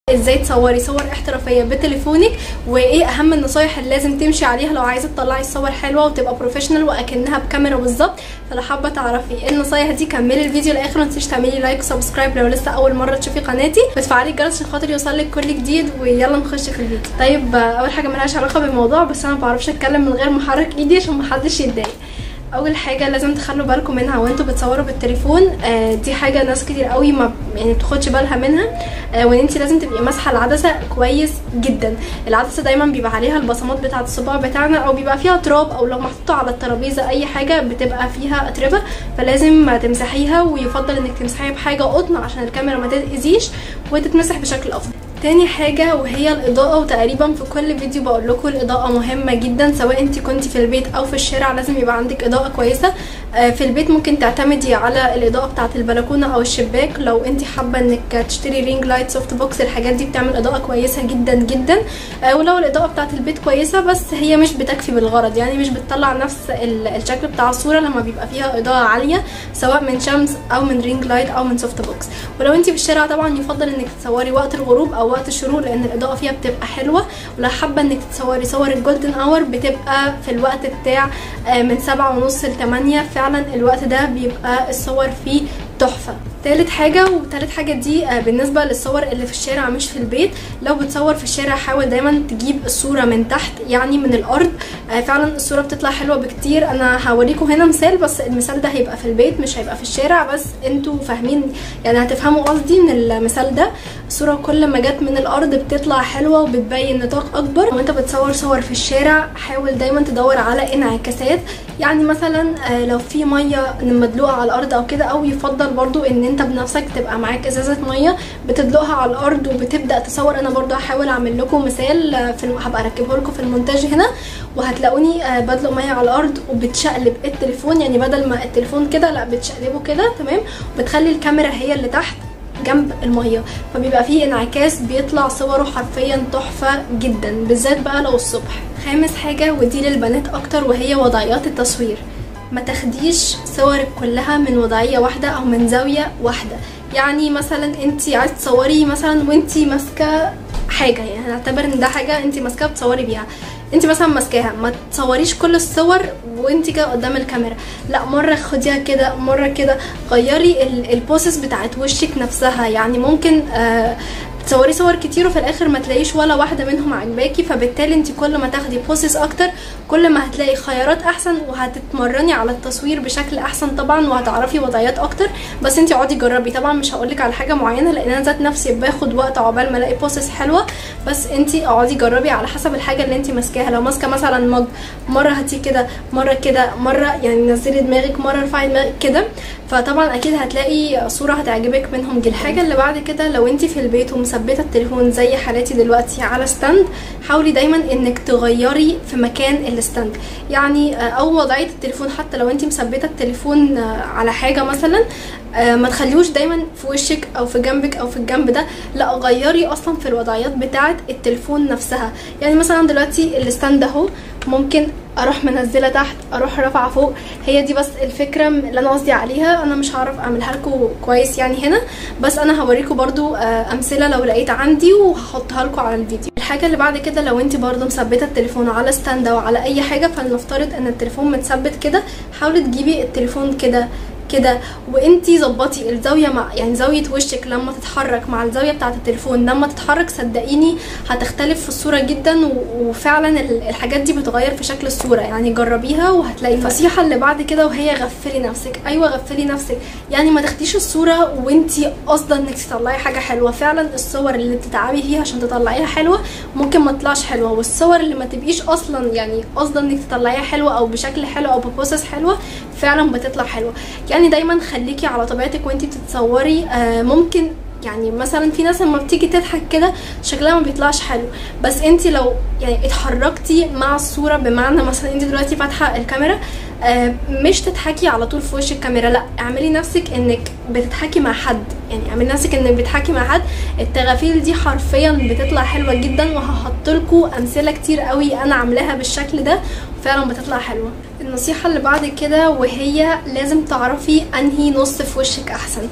ازاي تصوري صور احترافيه بتليفونك وايه اهم النصايح اللي لازم تمشي عليها لو عايزه تطلعي الصور حلوه وتبقى بروفيشنال واكنها بكاميرا بالظبط فلو حابه تعرفي ايه النصايح دي كملي الفيديو للاخر ما تنسيش تعملي لايك وسبسكرايب لو لسه اول مره تشوفي قناتي وتفعلي الجرس عشان خاطر يوصلك كل جديد ويلا نخش في الفيديو طيب اول حاجه ملهاش علاقه بالموضوع بس انا ما بعرفش اتكلم من غير ما احرك ايدي عشان محدش يتضايق اول حاجه لازم تخلوا بالكم منها وانتوا بتصوروا بالتليفون آه دي حاجه ناس كتير قوي ما يعني بتاخدش بالها منها آه وان انت لازم تبقي ماسحه العدسه كويس جدا العدسه دايما بيبقى عليها البصمات بتاعه الصباع بتاعنا او بيبقى فيها تراب او لو محطوطه على الترابيزه اي حاجه بتبقى فيها اتربه فلازم تمسحيها ويفضل انك تمسحيها بحاجه قطن عشان الكاميرا ما تتاذيش وتتمسح بشكل افضل تاني حاجة وهي الإضاءة وتقريبا في كل فيديو بقول لكم الإضاءة مهمة جدا سواء انت كنتي في البيت أو في الشارع لازم يبقى عندك إضاءة كويسة في البيت ممكن تعتمدي على الإضاءة بتاعة البلكونة أو الشباك لو انت حابة انك تشتري رينج لايت سوفت بوكس الحاجات دي بتعمل إضاءة كويسة جدا جدا ولو الإضاءة بتاعة البيت كويسة بس هي مش بتكفي بالغرض يعني مش بتطلع نفس الشكل بتاع الصورة لما بيبقى فيها إضاءة عالية سواء من شمس أو من رينج لايت أو من سوفت بوكس ولو انت في الشارع طبعا يفضل انك تصوري وقت الغروب أو وقت الشروق لأن الاضاءه فيها بتبقى حلوه ولو حابه انك تصوري صور الجولدن اور بتبقى في الوقت بتاع من سبعة ونص لتمانية فعلا الوقت ده بيبقى الصور فيه تحفه تالت حاجة وتالت حاجة دي بالنسبة للصور اللي في الشارع مش في البيت لو بتصور في الشارع حاول دايما تجيب الصورة من تحت يعني من الأرض فعلا الصورة بتطلع حلوة بكتير أنا هوريكم هنا مثال بس المثال ده هيبقى في البيت مش هيبقى في الشارع بس انتوا فاهمين يعني هتفهموا قصدي من المثال ده الصورة كل ما جت من الأرض بتطلع حلوة وبتبين نطاق أكبر وانت بتصور صور في الشارع حاول دايما تدور على انعكاسات يعني مثلا لو في مية مدلوقة على الأرض أو كده أو يفضل برضو ان انت بنفسك تبقى معاك ازازه ميه بتدلقها على الارض وبتبدا تصور انا برضو هحاول اعمل لكم مثال في الم... هبقى اركبه لكم في المونتاج هنا وهتلاقوني بدلق ميه على الارض وبتشقلب التليفون يعني بدل ما التليفون كده لا بتشقلبه كده تمام وبتخلي الكاميرا هي اللي تحت جنب الميه فبيبقى فيه انعكاس بيطلع صوره حرفيا تحفه جدا بالذات بقى لو الصبح خامس حاجه ودي للبنات اكتر وهي وضعيات التصوير ما تاخديش صورك كلها من وضعيه واحده او من زاويه واحده يعني مثلا انت عايزه تصوري مثلا وانت ماسكه حاجه يعني هنعتبر ان ده حاجه انت ماسكاها بتصوري بيها انت مثلا ماسكاها ما تصوريش كل الصور وانت كده قدام الكاميرا لا مره خديها كده مره كده غيري البوسس بتاعت وشك نفسها يعني ممكن آه تصوري صور كتير وفي الاخر ما تلاقيش ولا واحده منهم عجباكي فبالتالي انت كل ما تاخدي بوسس اكتر كل ما هتلاقي خيارات احسن وهتتمرني على التصوير بشكل احسن طبعا وهتعرفي وضعيات اكتر بس انت اقعدي جربي طبعا مش هقولك على حاجه معينه لان انا ذات نفسي باخد وقت عقبال ما الاقي بوسس حلوه بس انت اقعدي جربي على حسب الحاجه اللي انت ماسكاها لو ماسكه مثلا مج مره هاتيه كده مره كده مره يعني نزلي دماغك مره ارفعي دماغك كده فطبعا اكيد هتلاقي صوره هتعجبك منهم جدا الحاجه اللي بعد كده لو انت في البيت ومثبته التليفون زي حالاتي دلوقتي على ستاند حاولي دايما انك تغيري في مكان الستاند يعني او وضعيه التليفون حتى لو انت مثبته التليفون على حاجه مثلا ما تخليهوش دايما في وشك او في جنبك او في الجنب ده لا غيري اصلا في الوضعيات بتاعه التليفون نفسها يعني مثلا دلوقتي الستاند اهو ممكن اروح منزله تحت اروح رافعه فوق هي دي بس الفكره اللي انا قصدي عليها انا مش هعرف اعملها لكم كويس يعني هنا بس انا هوريكم برضو امثله لو لقيت عندي وهحطها لكم على الفيديو الحاجه اللي بعد كده لو انت برضو مثبته التليفون على ستاند او على اي حاجه فلنفترض ان التليفون متثبت كده حاولي تجيبي التليفون كده كده وانتي ظبطي الزاويه مع يعني زاويه وشك لما تتحرك مع الزاويه بتاعه التليفون لما تتحرك صدقيني هتختلف في الصوره جدا وفعلا الحاجات دي بتغير في شكل الصوره يعني جربيها وهتلاقي النصيحه اللي بعد كده وهي غفلي نفسك ايوه غفلي نفسك يعني ما تاخديش الصوره وانتي قاصده انك تطلعي حاجه حلوه فعلا الصور اللي بتتعبي فيها عشان تطلعيها حلوه ممكن ما تطلعش حلوه والصور اللي ما تبقيش اصلا يعني قاصده انك تطلعيها حلوه او بشكل حلو او ببروسس حلوه فعلا بتطلع حلوه يعني دايما خليكي على طبيعتك وانتي بتتصوري آه ممكن يعني مثلا في ناس لما بتيجي تضحك كده شكلها ما بيطلعش حلو بس انت لو يعني اتحركتي مع الصوره بمعنى مثلا انت دلوقتي فاتحه الكاميرا آه مش تضحكي على طول في وش الكاميرا لا اعملي نفسك انك بتضحكي مع حد يعني اعملي نفسك انك بتضحكي مع حد التغافيل دي حرفيا بتطلع حلوه جدا وهحط لكم امثله كتير قوي انا عاملاها بالشكل ده فعلا بتطلع حلوه النصيحه اللي بعد كده وهي لازم تعرفي انهي نص في وشك احسن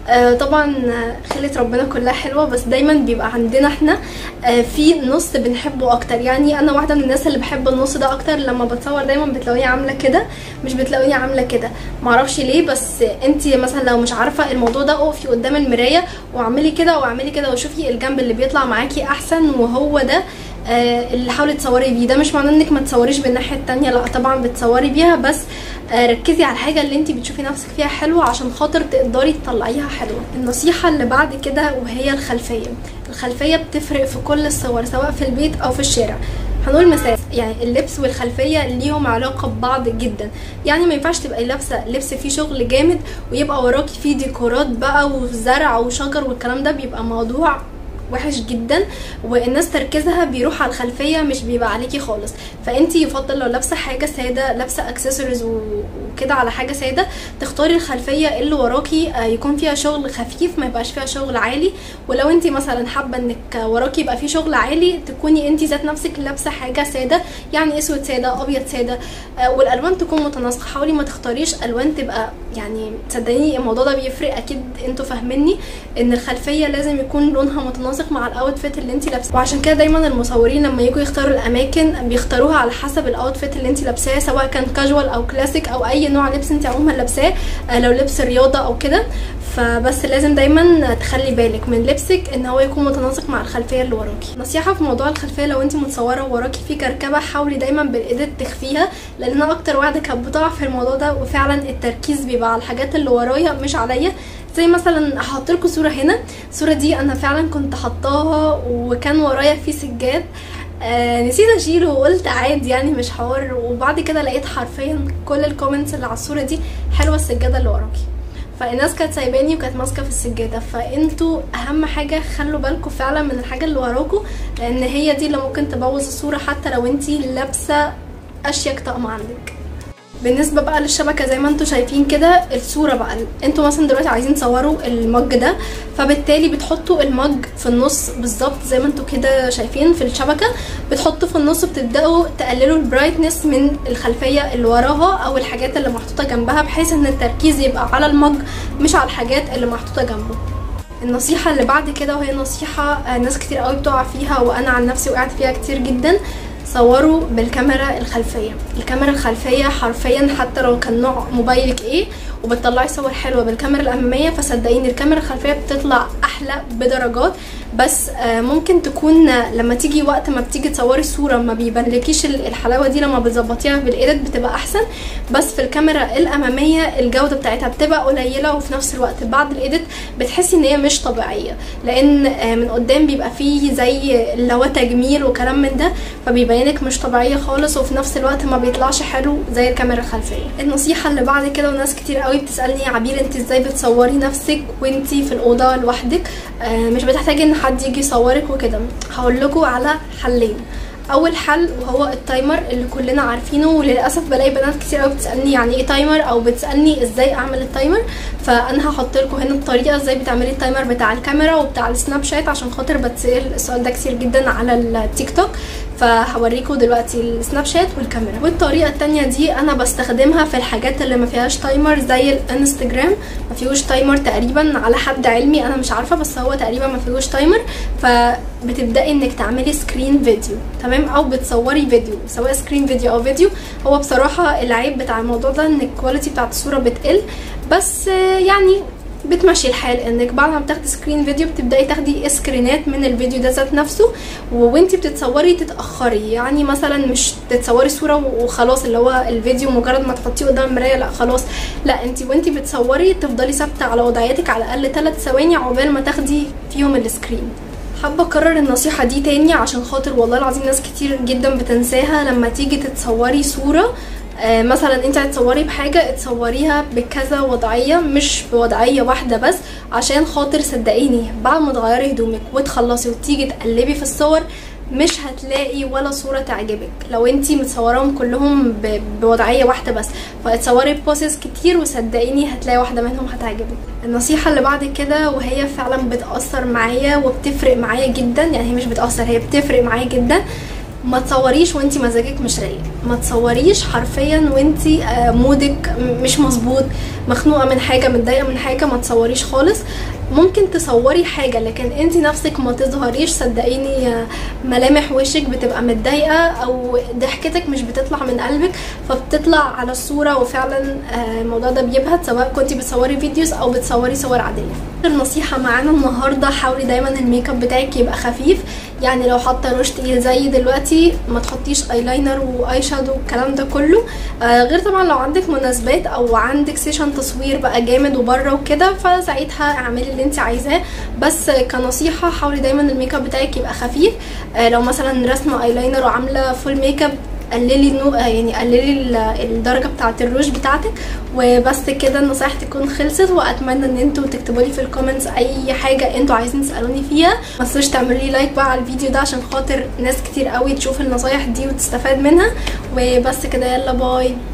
آه، طبعا آه، خلة ربنا كلها حلوة بس دايما بيبقى عندنا احنا آه، في نص بنحبه اكتر يعني انا واحدة من الناس اللي بحب النص ده اكتر لما بتصور دايما بتلاقوني عاملة كده مش بتلاقوني عاملة كده معرفش ليه بس انتي مثلا لو مش عارفة الموضوع ده اقفي قدام المراية واعملي كده واعملي كده وشوفي الجنب اللي بيطلع معاكي احسن وهو ده آه، اللي حاولي تصوري بيه ده مش معناه انك ما تصوريش بالناحيه التانية لا طبعا بتصوري بيها بس آه، ركزي على الحاجه اللي انت بتشوفي نفسك فيها حلوه عشان خاطر تقدري تطلعيها حلوه النصيحه اللي بعد كده وهي الخلفيه الخلفيه بتفرق في كل الصور سواء في البيت او في الشارع هنقول مثال يعني اللبس والخلفيه ليهم علاقه ببعض جدا يعني ما ينفعش تبقي لابسه لبس فيه شغل جامد ويبقى وراكي فيه ديكورات بقى وزرع وشجر والكلام ده بيبقى موضوع وحش جدا والناس تركيزها بيروح على الخلفيه مش بيبقى عليكي خالص فانت يفضل لو لابسه حاجه ساده لابسه اكسسوارز وكده على حاجه ساده تختاري الخلفيه اللي وراكي آه، يكون فيها شغل خفيف ما يبقاش فيها شغل عالي ولو انت مثلا حابه انك وراكي يبقى فيه شغل عالي تكوني انت ذات نفسك لابسه حاجه ساده يعني اسود ساده ابيض ساده آه، والالوان تكون متناسقه حاولي ما تختاريش الوان تبقى يعني صدقيني الموضوع ده بيفرق اكيد انتوا فاهميني ان الخلفيه لازم يكون لونها متناسق مع الاوتفيت اللي انت لابساه وعشان كده دايما المصورين لما يجوا يختاروا الاماكن بيختاروها على حسب الاوتفيت اللي انت لابساه سواء كان كاجوال او كلاسيك او اي نوع لبس انت عموما لابساه آه، لو لبس رياضه او كده فبس لازم دايما تخلي بالك من لبسك ان هو يكون متناسق مع الخلفيه اللي وراكي نصيحه في موضوع الخلفيه لو انت متصوره وراكي في كركبه حاولي دايما بالايديت تخفيها لان انا اكتر واحده كانت بتقع في الموضوع ده وفعلا التركيز بيبقى على الحاجات اللي ورايا مش عليا زي مثلا هحط لكم صوره هنا الصوره دي انا فعلا كنت حطاها وكان ورايا في سجاد آه نسيت اشيله وقلت عادي يعني مش حوار وبعد كده لقيت حرفيا كل الكومنتس اللي على الصوره دي حلوه السجاده اللي وراكي فالناس كانت سايباني وكانت ماسكه في السجاده فانتوا اهم حاجه خلوا بالكم فعلا من الحاجه اللي وراكم لان هي دي اللي ممكن تبوظ الصوره حتى لو انتي لابسه اشيك طقم عندك بالنسبه بقى للشبكه زي ما انتوا شايفين كده الصوره بقى انتوا مثلا دلوقتي عايزين تصوروا المج ده فبالتالي بتحطوا المج في النص بالظبط زي ما انتوا كده شايفين في الشبكه بتحطوا في النص وبتبداوا تقللوا البرايتنس من الخلفيه اللي وراها او الحاجات اللي محطوطه جنبها بحيث ان التركيز يبقى على المج مش على الحاجات اللي محطوطه جنبه النصيحة اللي بعد كده وهي نصيحة آه، ناس كتير قوي بتقع فيها وانا عن نفسي وقعت فيها كتير جدا صوروا بالكاميرا الخلفية الكاميرا الخلفية حرفيا حتى لو كان نوع موبايلك ايه وبتطلعي صور حلوة بالكاميرا الأمامية فصدقيني الكاميرا الخلفية بتطلع أحلى بدرجات بس آه، ممكن تكون آه، لما تيجي وقت ما بتيجي تصوري الصورة ما بيبانلكيش ال- الحلاوة دي لما بتظبطيها بالايديت بتبقى أحسن بس في الكاميرا الأمامية الجودة بتاعتها بتبقى قليلة وفي نفس الوقت بعد الايديت بتحسي ان هي مش طبيعية لأن آه، من قدام بيبقى فيه زي اللي هو تجميل وكلام من ده فبيبينك مش طبيعية خالص وفي نفس الوقت ما بيطلعش حلو زي الكاميرا الخلفية النصيحة اللي بعد كده وناس كتير قوي بتسألني يا عبير انت ازاي بتصوري نفسك وانتي في الأوضة لوحدك آه، مش بتحتاجي ان حد يجي يصورك وكده هقول لكم على حلين اول حل وهو التايمر اللي كلنا عارفينه وللاسف بلاقي بنات كتير قوي بتسالني يعني ايه تايمر او بتسالني ازاي اعمل التايمر فانا هحط لكم هنا الطريقه ازاي بتعملي التايمر بتاع الكاميرا وبتاع السناب شات عشان خاطر بتسال السؤال ده كتير جدا على التيك توك فهوريكم دلوقتي السناب شات والكاميرا والطريقه التانية دي انا بستخدمها في الحاجات اللي ما فيهاش تايمر زي الانستجرام ما فيهوش تايمر تقريبا على حد علمي انا مش عارفه بس هو تقريبا ما فيهوش تايمر فبتبداي انك تعملي سكرين فيديو تمام او بتصوري فيديو سواء سكرين فيديو او فيديو هو بصراحه العيب بتاع الموضوع ده ان الكواليتي بتاعت الصوره بتقل بس آه، يعني بتمشي الحال انك بعد ما بتاخدي سكرين فيديو بتبداي تاخدي سكرينات من الفيديو ده ذات نفسه وانتي بتصوري تتاخري يعني مثلا مش تتصوري صوره وخلاص اللي هو الفيديو مجرد ما تحطيه قدام المرايه لا خلاص لا انتي وانتي بتصوري تفضلي ثابته على وضعيتك على الاقل 3 ثواني عقبال ما تاخدي فيهم السكرين حابه اكرر النصيحه دي تاني عشان خاطر والله العظيم ناس كتير جدا بتنساها لما تيجي تتصوري صوره آه، مثلا انت هتصوري بحاجه تصوريها بكذا وضعيه مش بوضعيه واحده بس عشان خاطر صدقيني بعد ما تغيري هدومك وتخلصي وتيجي تقلبي في الصور مش هتلاقي ولا صورة تعجبك لو انتي متصوراهم كلهم ب- بوضعية واحدة بس فتصوري بوسز كتير وصدقيني هتلاقي واحدة منهم هتعجبك النصيحة اللي بعد كده وهي فعلا بتأثر معايا وبتفرق معايا جدا يعني هي مش بتأثر هي بتفرق معايا جدا ما تصوريش وانت مزاجك مش رايق ما تصوريش حرفيا وانت آه، مودك م- مش مظبوط مخنوقه من حاجه متضايقه من حاجه ما تصوريش خالص ممكن تصوري حاجه لكن انت نفسك ما تظهريش صدقيني آه، ملامح وشك بتبقى متضايقه او ضحكتك مش بتطلع من قلبك فبتطلع على الصوره وفعلا آه، الموضوع ده بيبهت سواء كنتي بتصوري فيديوز او بتصوري صور عاديه النصيحه معانا النهارده حاولي دايما الميك اب بتاعك يبقى خفيف يعني لو حاطه روج تقيل زي دلوقتي ما تحطيش ايلاينر واي شادو والكلام ده كله آه غير طبعا لو عندك مناسبات او عندك سيشن تصوير بقى جامد وبره وكده فساعتها اعملي اللي انت عايزاه بس كنصيحه حاولي دايما الميك اب بتاعك يبقى خفيف آه لو مثلا رسمه ايلاينر وعامله فول ميك اب قللي النو... آه يعني قللي ال- الدرجه بتاعه الروج بتاعتك وبس كده النصايح تكون خلصت واتمنى ان انتوا تكتبوا لي في الكومنتس اي حاجه انتوا عايزين تسالوني فيها ما تنسوش تعملوا لي لايك بقى على الفيديو ده عشان خاطر ناس كتير قوي تشوف النصايح دي وتستفاد منها وبس كده يلا باي